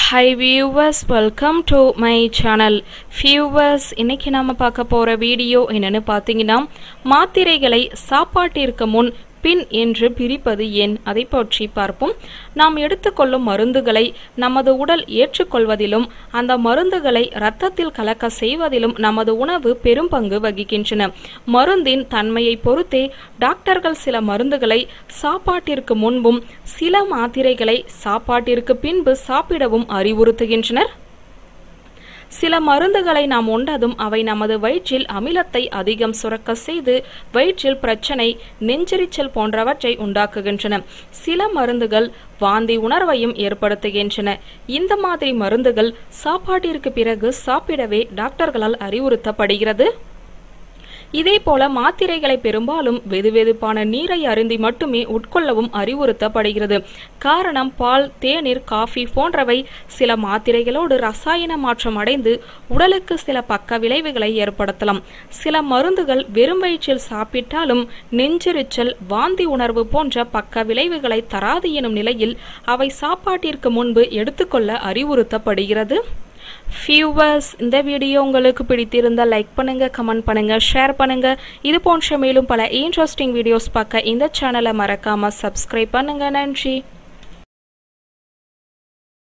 high viewers welcome to my channel viewers இன்னைக்கு நாம பார்க்க போற வீடியோ என்னன்னு பார்த்தீங்கன்னா மாத்திரைகளை சாப்பாட்டிற்கு முன் பின் என்று பிரிப்பது ஏன் அதை பற்றி பார்ப்போம் நாம் எடுத்துக்கொள்ளும் மருந்துகளை நமது உடல் ஏற்றுக்கொள்வதிலும் அந்த மருந்துகளை இரத்தத்தில் கலக்க செய்வதிலும் நமது உணவு பெரும் பங்கு வகிக்கின்றன மருந்தின் தன்மையை பொறுத்தே டாக்டர்கள் சில மருந்துகளை சாப்பாட்டிற்கு முன்பும் சில மாத்திரைகளை சாப்பாட்டிற்கு பின்பு சாப்பிடவும் அறிவுறுத்துகின்றனர் சில மருந்துகளை நாம் உண்டதும் அவை நமது வயிற்றில் அமிலத்தை அதிகம் சுரக்க செய்து வயிற்றில் பிரச்சனை நெஞ்செரிச்சல் போன்றவற்றை உண்டாக்குகின்றன சில மருந்துகள் வாந்தி உணர்வையும் ஏற்படுத்துகின்றன இந்த மாதிரி மருந்துகள் சாப்பாட்டிற்கு பிறகு சாப்பிடவே டாக்டர்களால் அறிவுறுத்தப்படுகிறது இதே போல மாத்திரைகளை பெரும்பாலும் வெதுவெதுப்பான நீரை அருந்தி மட்டுமே உட்கொள்ளவும் அறிவுறுத்தப்படுகிறது காரணம் பால் தேநீர் காஃபி போன்றவை சில மாத்திரைகளோடு ரசாயன மாற்றம் அடைந்து உடலுக்கு சில பக்க விளைவுகளை ஏற்படுத்தலாம் சில மருந்துகள் வெறும் வயிற்றில் சாப்பிட்டாலும் நெஞ்செரிச்சல் வாந்தி உணர்வு போன்ற பக்க விளைவுகளை தராது எனும் நிலையில் அவை சாப்பாட்டிற்கு முன்பு எடுத்துக்கொள்ள அறிவுறுத்தப்படுகிறது வியூவர்ஸ் இந்த வீடியோ உங்களுக்கு பிடித்திருந்தால் லைக் பண்ணுங்க கமெண்ட் பண்ணுங்க ஷேர் பண்ணுங்க இது போன்ற மேலும் பல இன்ட்ரெஸ்டிங் வீடியோஸ் பார்க்க இந்த சேனலை மறக்காம சப்ஸ்கிரைப் பண்ணுங்க நன்றி